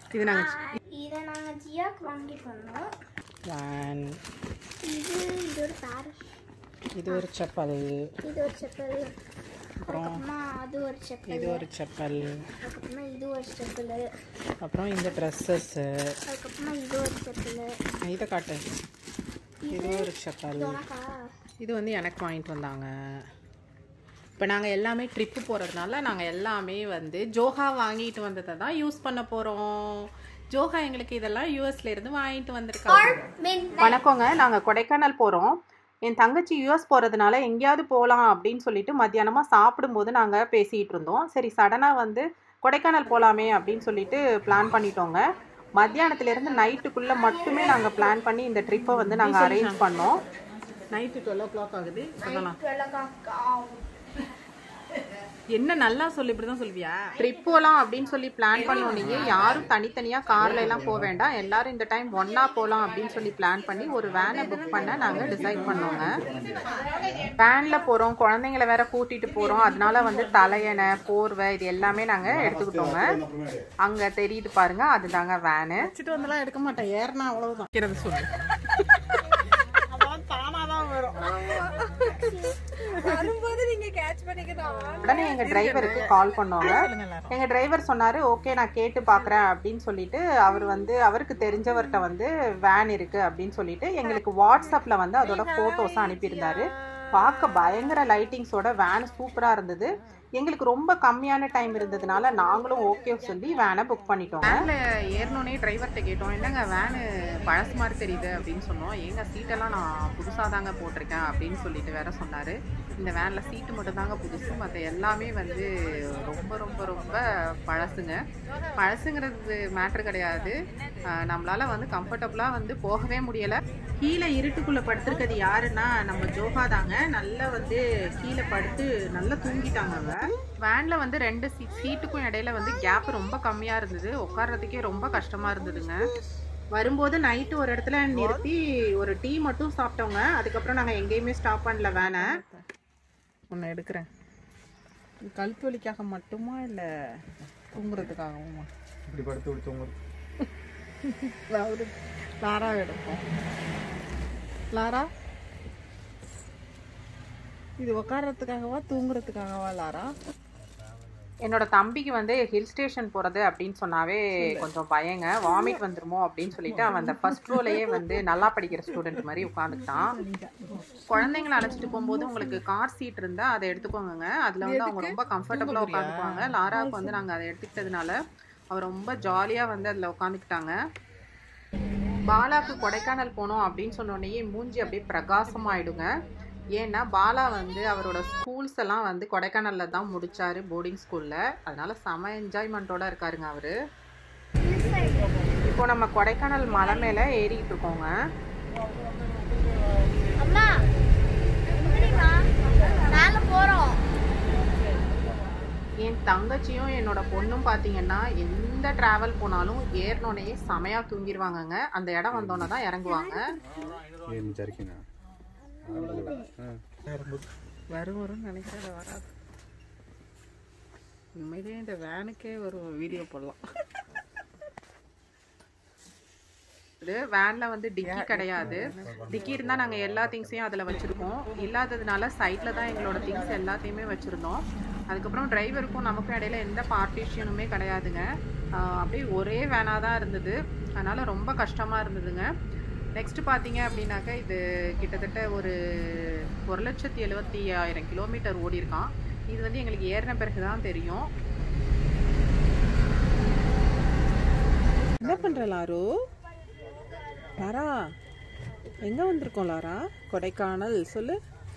இது நாங்கள் இதை நாங்கள் ஜியாக்கு வாங்கிட்டு வந்தோம் வேன் இது இது ஒரு பேரஸ் இது ஒரு செப்பல் இது ஒரு செப்பல் அப்புறம் அப்புறமா அது ஒரு செப்பல் இது ஒரு செப்பல் அதுக்கப்புறமா இது ஒரு செப்பல் அப்புறம் இந்த ட்ரெஸ்ஸஸ்ஸு அதுக்கப்புறமா இது ஒரு செப்பல் இதை காட்டு இது ஒரு செப்பல் உனக்கா இது வந்து எனக்கு வாங்கிட்டு வந்தாங்க இப்போ நாங்கள் எல்லாமே ட்ரிப்பு போகிறதுனால நாங்கள் எல்லாமே வந்து ஜோஹா வாங்கிட்டு வந்ததை தான் யூஸ் பண்ண போகிறோம் ஜோஹா எங்களுக்கு இதெல்லாம் யூஎஸ்ல இருந்து வாங்கிட்டு வந்திருக்காங்க மின் வணக்கங்க நாங்கள் கொடைக்கானல் போகிறோம் என் தங்கச்சி யூஎஸ் போகிறதுனால எங்கேயாவது போகலாம் அப்படின்னு சொல்லிட்டு மத்தியானமாக சாப்பிடும்போது நாங்கள் பேசிகிட்டு இருந்தோம் சரி சடனாக வந்து கொடைக்கானல் போகலாமே அப்படின்னு சொல்லிட்டு பிளான் பண்ணிட்டோங்க மத்தியானத்துலேருந்து நைட்டுக்குள்ளே மட்டுமே நாங்கள் பிளான் பண்ணி இந்த ட்ரிப்பை வந்து நாங்கள் அரேஞ்ச் பண்ணோம் நைட்டு டுவெல் ஓ கிளாக் ஆகுது சொல்லலாம் என்ன நல்லா சொல்லு இப்படி தான் சொல்வியா ட்ரிப் போகலாம் அப்படின்னு சொல்லி பிளான் பண்ணோன்னே யாரும் தனித்தனியாக கார்ல எல்லாம் போக வேண்டாம் எல்லாரும் இந்த டைம் ஒண்ணா போகலாம் அப்படின்னு சொல்லி பிளான் பண்ணி ஒரு வேனை புக் பண்ண நாங்கள் டிசைட் பண்ணோங்க வேனில் போகிறோம் குழந்தைங்கள வேற கூட்டிட்டு போகிறோம் அதனால வந்து தலையணை போர்வை இது எல்லாமே நாங்கள் எடுத்துக்கிட்டோங்க அங்கே தெரியுது பாருங்க அதுதாங்க வேனு வச்சுட்டு வந்தெல்லாம் எடுக்க மாட்டேன் ஏறினா அவ்வளவுதான் சொல்லு உடனே எங்க டிரைவருக்கு கால் பண்ணோங்க எங்க டிரைவர் சொன்னாரு ஓகே நான் கேட்டு பாக்குறேன் அப்படின்னு சொல்லிட்டு அவர் வந்து அவருக்கு தெரிஞ்சவர்கிட்ட வந்து வேன் இருக்கு அப்படின்னு சொல்லிட்டு எங்களுக்கு வாட்ஸ்அப்ல வந்து அதோட போட்டோஸ் அனுப்பியிருந்தாரு பார்க்க பயங்கர லைட்டிங்ஸோட வேன் சூப்பரா இருந்தது எங்களுக்கு ரொம்ப கம்மியான டைம் இருந்ததுனால நாங்களும் ஓகே சொல்லி வேனை புக் பண்ணிட்டோம் வேன்ல ஏறணுனே டிரைவர்கிட்ட கேட்டோம் என்னங்க வேனு பழசு மாதிரி தெரியுது அப்படின்னு சொன்னோம் எங்க சீட்டெல்லாம் நான் புதுசாக தாங்க போட்டிருக்கேன் அப்படின்னு சொல்லிட்டு வேற சொன்னாரு இந்த வேனில் சீட்டு மட்டும் தாங்க புதுசு மற்ற எல்லாமே வந்து ரொம்ப ரொம்ப ரொம்ப பழசுங்க பழசுங்கிறது மேட்ரு கிடையாது ஆஹ் நம்மளால வந்து கம்ஃபர்டபுளாக வந்து போகவே முடியலை கீழே இருட்டுக்குள்ளே படுத்திருக்கிறது யாருன்னா நம்ம ஜோகா தாங்க நல்லா வந்து கீழே படுத்து நல்லா தூங்கிட்டாங்க அவ வேனில் வந்து ரெண்டு சீ சீட்டுக்கும் இடையில வந்து கேப் ரொம்ப கம்மியாக இருந்தது உட்கார்றதுக்கே ரொம்ப கஷ்டமாக இருந்ததுங்க வரும்போது நைட்டு ஒரு இடத்துல நிறுத்தி ஒரு டீ மட்டும் சாப்பிட்டோங்க அதுக்கப்புறம் நாங்கள் எங்கேயுமே ஸ்டாப் பண்ணல வேனை ஒன்று எடுக்கிறேன் கழுத்து வலிக்காக மட்டுமா இல்லை தூங்குறதுக்காகவுமா இப்படி படுத்து இப்படி தூங்குறது ஒரு லாரா எடுப்போம் லாரா இது உட்கார்றதுக்காகவா தூங்குறதுக்காகவா லாரா என்னோட தம்பிக்கு வந்து ஹில் ஸ்டேஷன் போகிறது அப்படின்னு சொன்னாவே கொஞ்சம் பயங்க வாமிட் வந்துருமோ அப்படின்னு சொல்லிட்டு அவன் அந்த ஃபர்ஸ்ட் ரோலையே வந்து நல்லா படிக்கிற ஸ்டூடெண்ட் மாதிரி உட்காந்துக்கிட்டான் குழந்தைங்களை அழைச்சிட்டு போகும்போது உங்களுக்கு கார் சீட் இருந்தால் அதை எடுத்துக்கோங்க அதில் வந்து அவங்க ரொம்ப கம்ஃபர்டபுளாக உட்காந்துக்குவாங்க லாராவுக்கு வந்து நாங்கள் அதை எடுத்துக்கிட்டதுனால அவர் ரொம்ப ஜாலியாக வந்து அதில் உட்காந்துக்கிட்டாங்க பாலாக்கு கொடைக்கானல் போனோம் அப்படின்னு சொன்னோடனே மூஞ்சி அப்படியே பிரகாசமாயிடுங்க ஏன்னா பாலா வந்து அவரோட ஸ்கூல்ஸ் எல்லாம் வந்து கொடைக்கானல்ல தான் முடிச்சாரு போர்டிங் ஸ்கூல்ல அதனால செம என்ஜாய்மெண்ட்டோட இருக்காருங்க அவரு இப்போ நம்ம கொடைக்கானல் மலை மேல ஏறிட்டு இருக்கோங்க அம்மா எப்படிம்மா மேலே போகிறோம் என் தங்கச்சியும் என்னோட பொண்ணும் பார்த்தீங்கன்னா எந்த டிராவல் போனாலும் ஏறினோடனே செமையா தூங்கிடுவாங்கங்க அந்த இடம் வந்தோன்னே தான் இறங்குவாங்க ஏன் சரிக்கண்ணா வரும் வரும்னு நினைக்கிறேன் அது வராது உண்மையிலேயே இந்த வேனுக்கே ஒரு வீடியோ போடலாம் இது வேன்ல வந்து டிக்கி கிடையாது டிக்கி இருந்தா நாங்க எல்லா திங்ஸையும் அதுல வச்சிருக்கோம் இல்லாததுனால சைட்ல தான் எங்களோட திங்ஸ் எல்லாத்தையுமே வச்சிருந்தோம் அதுக்கப்புறம் டிரைவருக்கும் நமக்கும் இடையில எந்த பார்ட்டிஷனுமே கிடையாதுங்க ஆஹ் அப்படியே ஒரே வேனா தான் இருந்தது அதனால ரொம்ப கஷ்டமா இருந்ததுங்க நெக்ஸ்ட் பார்த்தீங்க அப்படின்னாக்கா இது கிட்டத்தட்ட ஒரு ஒரு லட்சத்தி எழுபத்தி ஆயிரம் கிலோமீட்டர் ஓடி இருக்கான் இது வந்து எங்களுக்கு ஏறின பிறகு தான் தெரியும் என்ன பண்ற லாரு லாரா எங்க வந்திருக்கோம் லாரா கொடைக்கானல் சொல்லு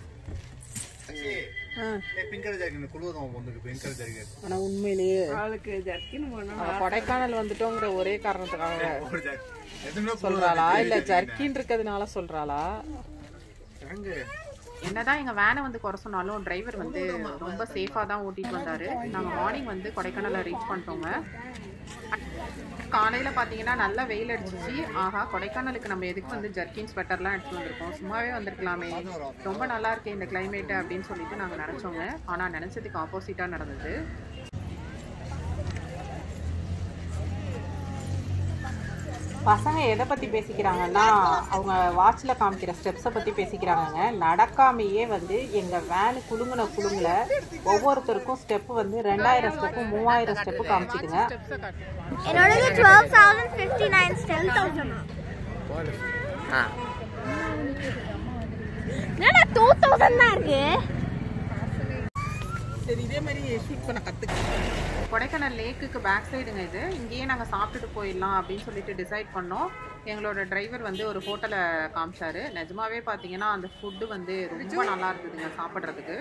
ஆ பிங்கர் ஜாக்கெட் குழுவதான் வந்துருக்கு பிங்கர் ஜாக்கெட் ஆனா உண்மையிலேயே அவ கொடைக்கானல் வந்துட்டோங்கிற ஒரே காரணத்துக்காக ஒரு ஜாக்கெட் எதுவுமே சொல்றாளா இல்ல ஜர்க்கின் இருக்கிறதுனால சொல்றாளா எங்க என்னதான் எங்க வேனை வந்து குறை சொன்னாலும் டிரைவர் வந்து ரொம்ப சேஃபா தான் ஓட்டிட்டு வந்தாரு நாங்க மார்னிங் வந்து கொடைக்கானல ரீச் பண்ணிட்டோங்க காலையில பாத்தீங்கன்னா நல்லா வெயில் அடிச்சிச்சு ஆஹா கொடைக்கானலுக்கு நம்ம எதுக்கு வந்து ஜர்க்கின் ஸ்வெட்டர்லாம் எடுத்து வந்திருக்கோம் சும்மாவே வந்திருக்கலாமே ரொம்ப நல்லா இருக்கு இந்த கிளைமேட் அப்படின்னு சொல்லிட்டு நாங்க நினைச்சோங்க ஆனா நினைச்சதுக்கு ஆப்போசிட்டா நடந்தது பசங்க எதை பற்றி பேசிக்கிறாங்கன்னா அவங்க வாட்சில் காமிக்கிற ஸ்டெப்ஸை பற்றி பேசிக்கிறாங்கங்க நடக்காமையே வந்து எங்கள் வேனு குலுங்குன குலுங்குல ஒவ்வொருத்தருக்கும் ஸ்டெப் வந்து ரெண்டாயிரம் ஸ்டெப்பு மூவாயிரம் ஸ்டெப்பு காமிச்சிடுங்க என்னோடது டுவெல் தௌசண்ட் ஃபிஃப்டி நைன் ஸ்டெல் தௌசண்ட் ஆ என்னடா டூ தௌசண்ட் தான் இருக்கு சரி இதே மாதிரி ஷூட் பண்ண கற்றுக்க கொடைக்கானல் லேக்குக்கு பேக் சைடுங்க இது இங்கேயே நாங்கள் சாப்பிட்டுட்டு போயிடலாம் அப்படின்னு சொல்லிட்டு டிசைட் பண்ணோம் எங்களோட டிரைவர் வந்து ஒரு ஹோட்டலை காமிச்சாரு நிஜமாவே பார்த்தீங்கன்னா அந்த ஃபுட்டு வந்து ரொம்ப நல்லா இருந்ததுங்க சாப்பிட்றதுக்கு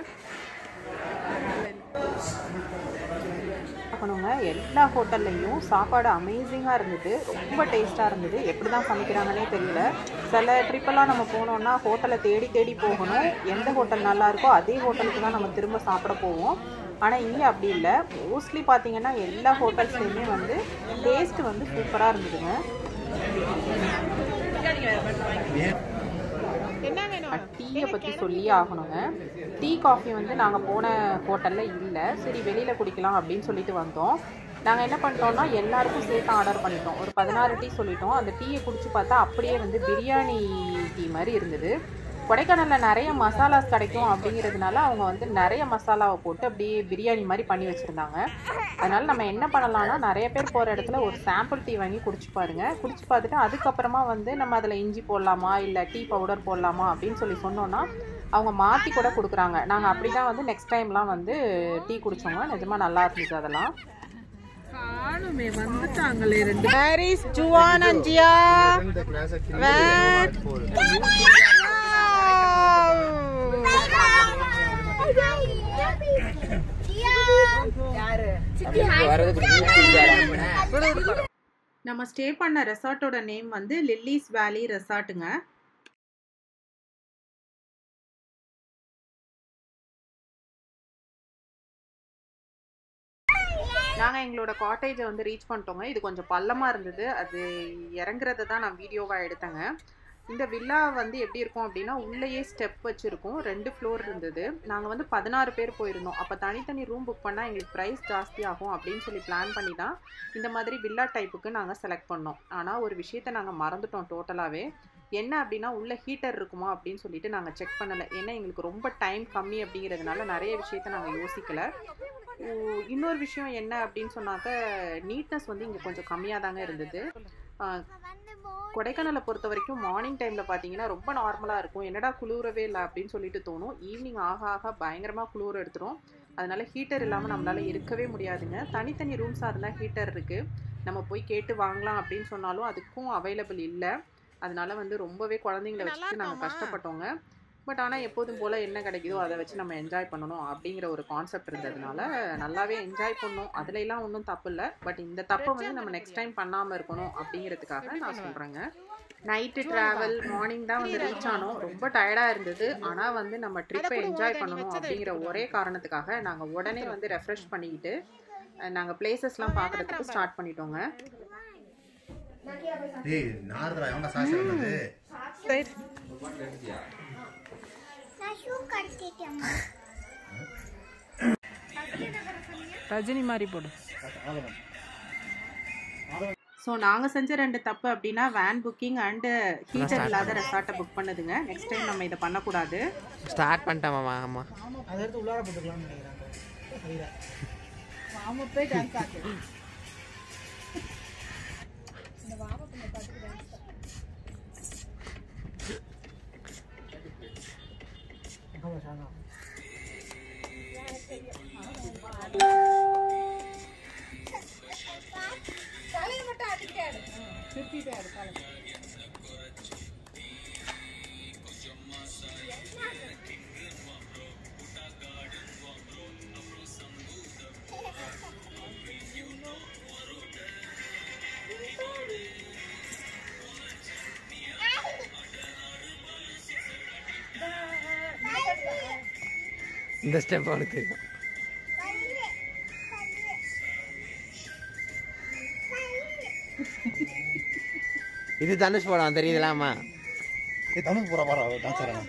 பார்க்கணுங்க எல்லா ஹோட்டல்லையும் சாப்பாடு அமேசிங்காக இருந்தது ரொம்ப டேஸ்ட்டாக இருந்தது எப்படி தான் சமைக்கிறாங்கன்னே தெரியல சில ட்ரிப்பெல்லாம் நம்ம போனோம்னா ஹோட்டலை தேடி தேடி போகணும் எந்த ஹோட்டல் நல்லா இருக்கோ அதே ஹோட்டலுக்கு தான் நம்ம திரும்ப சாப்பிட போவோம் ஆனால் இங்கே அப்படி இல்லை மோஸ்ட்லி பார்த்தீங்கன்னா எல்லா ஹோட்டல்ஸ்லையுமே வந்து டேஸ்ட் வந்து சூப்பராக இருந்ததுங்க டீயை பற்றி சொல்லியே ஆகணுங்க டீ காஃபி வந்து நாங்கள் போன ஹோட்டலில் இல்லை சரி வெளியில் குடிக்கலாம் அப்படின்னு சொல்லிட்டு வந்தோம் நாங்கள் என்ன பண்ணிட்டோம்னா எல்லாருக்கும் சேர்த்து ஆர்டர் பண்ணிட்டோம் ஒரு பதினாறு டீ சொல்லிட்டோம் அந்த டீயை குடிச்சு பார்த்தா அப்படியே வந்து பிரியாணி டீ மாதிரி இருந்தது கொடைக்கானலில் நிறைய மசாலாஸ் கிடைக்கும் அப்படிங்கிறதுனால அவங்க வந்து நிறைய மசாலாவை போட்டு அப்படியே பிரியாணி மாதிரி பண்ணி வச்சுருந்தாங்க அதனால் நம்ம என்ன பண்ணலாம்னா நிறைய பேர் போகிற இடத்துல ஒரு சாம்பிள் டீ வாங்கி குடிச்சு பாருங்க குடிச்சு பார்த்துட்டு அதுக்கப்புறமா வந்து நம்ம அதில் இஞ்சி போடலாமா இல்லை டீ பவுடர் போடலாமா அப்படின்னு சொல்லி சொன்னோன்னா அவங்க மாற்றி கூட கொடுக்குறாங்க நாங்கள் அப்படி தான் வந்து நெக்ஸ்ட் டைம்லாம் வந்து டீ குடிச்சோங்க நிஜமாக நல்லா இருந்துச்சு அதெல்லாம் காணுமே வந்துட்டாங்களே ரெண்டு பாரிஸ் ஜுவான் அஞ்சியா இந்த கிளாஸ் நம்ம ஸ்டே பண்ண ரெசார்ட்டோட நேம் வந்து லில்லிஸ் வேலி ரெசார்ட்டுங்க நாங்கள் எங்களோட காட்டேஜை வந்து ரீச் பண்ணிட்டோங்க இது கொஞ்சம் பள்ளமாக இருந்தது அது இறங்குறத தான் நான் வீடியோவாக எடுத்தேங்க இந்த வில்லா வந்து எப்படி இருக்கும் அப்படின்னா உள்ளேயே ஸ்டெப் வச்சுருக்கோம் ரெண்டு ஃப்ளோர் இருந்தது நாங்கள் வந்து பதினாறு பேர் போயிருந்தோம் அப்போ தனித்தனி ரூம் புக் பண்ணால் எங்களுக்கு ப்ரைஸ் ஜாஸ்தி ஆகும் அப்படின்னு சொல்லி பிளான் பண்ணி தான் இந்த மாதிரி வில்லா டைப்புக்கு நாங்கள் செலக்ட் பண்ணோம் ஆனால் ஒரு விஷயத்தை நாங்கள் மறந்துட்டோம் டோட்டலாகவே என்ன அப்படின்னா உள்ள ஹீட்டர் இருக்குமா அப்படின்னு சொல்லிட்டு நாங்கள் செக் பண்ணலை ஏன்னா எங்களுக்கு ரொம்ப டைம் கம்மி அப்படிங்கிறதுனால நிறைய விஷயத்த நாங்கள் யோசிக்கலை ஓ, இன்னொரு விஷயம் என்ன அப்படின்னு சொன்னாக்க நீட்னஸ் வந்து இங்கே கொஞ்சம் கம்மியாக தாங்க இருந்தது ஆ, கொடைக்கானலை பொறுத்த வரைக்கும் மார்னிங் டைமில் பார்த்தீங்கன்னா ரொம்ப நார்மலாக இருக்கும் என்னடா குளிரவே இல்லை அப்படின்னு சொல்லிட்டு தோணும் ஈவினிங் ஆக ஆக பயங்கரமாக குளிர் எடுத்துரும் அதனால ஹீட்டர் இல்லாமல் நம்மளால இருக்கவே முடியாதுங்க தனித்தனி ரூம்ஸாக இருந்தால் ஹீட்டர் இருக்குது நம்ம போய் கேட்டு வாங்கலாம் அப்படின்னு சொன்னாலும் அதுக்கும் அவைலபிள் இல்லை அதனால வந்து ரொம்பவே குழந்தைங்கள வச்சுட்டு நாங்கள் கஷ்டப்பட்டோங்க பட் ஆனால் எப்போதும் போல் என்ன கிடைக்குதோ அதை வச்சு நம்ம என்ஜாய் பண்ணணும் அப்படிங்கிற ஒரு கான்செப்ட் இருந்ததுனால நல்லாவே என்ஜாய் பண்ணோம் அதுல எல்லாம் ஒன்றும் தப்பு இல்லை பட் இந்த தப்பை வந்து நம்ம நெக்ஸ்ட் டைம் பண்ணாமல் இருக்கணும் அப்படிங்கிறதுக்காக நான் சொல்கிறேங்க நைட்டு ட்ராவல் மார்னிங் தான் வந்து ரீச் ஆனோம் ரொம்ப டயர்டாக இருந்தது ஆனால் வந்து நம்ம ட்ரிப்பை என்ஜாய் பண்ணணும் அப்படிங்கிற ஒரே காரணத்துக்காக நாங்கள் உடனே வந்து ரெஃப்ரெஷ் பண்ணிக்கிட்டு நாங்கள் பிளேசஸ்லாம் பார்க்குறதுக்கு ஸ்டார்ட் பண்ணிட்டோங்க டேய் நாரதரா எவன சாசி வந்தது ரஜினி மாதிரி போடு ஸோ நாங்கள் செஞ்ச ரெண்டு தப்பு அப்படின்னா வேன் புக்கிங் அண்டு ஹீட்டர் இல்லாத ரெசார்ட்டை புக் பண்ணதுங்க நெக்ஸ்ட் டைம் நம்ம இதை பண்ணக்கூடாது ஸ்டார்ட் பண்ணிட்டேன் மாமா ஆமா இந்த ஸ்டெப் அவனுக்கு தெரியும் இது தனுஷ் படம் தெரியுதுலாமா ஏய் தனுக்கு போற பாரா டான்ஸ் ஆடுறான்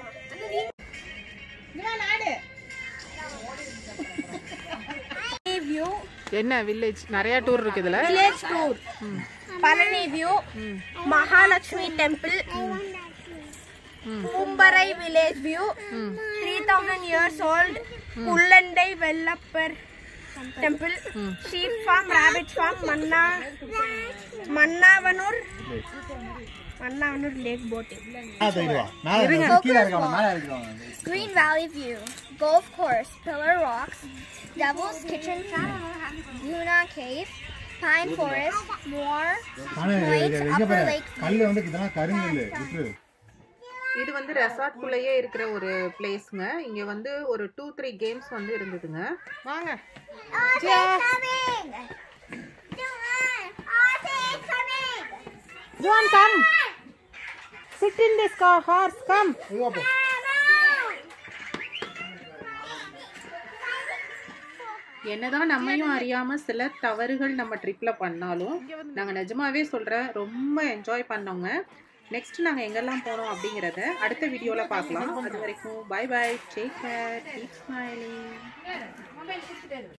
வியூ என்ன வில்லேஜ் நிறைய டூர் இருக்கு இதுல Village tour. Palani view. Mahalakshmi temple. Kumbarai village view. 3000 years old. Pullandai Vellapper temple. Sheep farm, rabbit farm, Manna. Mannavanur. Mannavanur lake boating. மேலே தூக்கிடுவா மேலே இருக்கு. கீழே இருக்காங்க மேலே இருக்கிறாங்க Green Valley View, Golf Course, Pillar Rocks, Devil's Kitchen, Luna Cave, Pine Forest, Moore, ஆனால் Point, இங்கே Upper பாரு Lake. கல் வந்து இதெல்லாம் கருங்கல் விட்டுரு இது வந்து ரெசார்ட்குள்ளேயே இருக்கிற ஒரு பிளேஸ்ங்க இங்க வந்து ஒரு டூ த்ரீ கேம்ஸ் வந்து இருந்ததுங்க வாங்க Juan come sit in this car horse come என்னதான் நம்மையும் அறியாம சில தவறுகள் நம்ம ட்ரிப்ல பண்ணாலும் நாங்க நிஜமாவே சொல்றேன் ரொம்ப என்ஜாய் பண்ணோங்க நெக்ஸ்ட் நாங்க எங்கெல்லாம் போனோம் அப்படிங்கறத அடுத்த வீடியோல பார்க்கலாம் அது வரைக்கும் bye bye take care keep smiling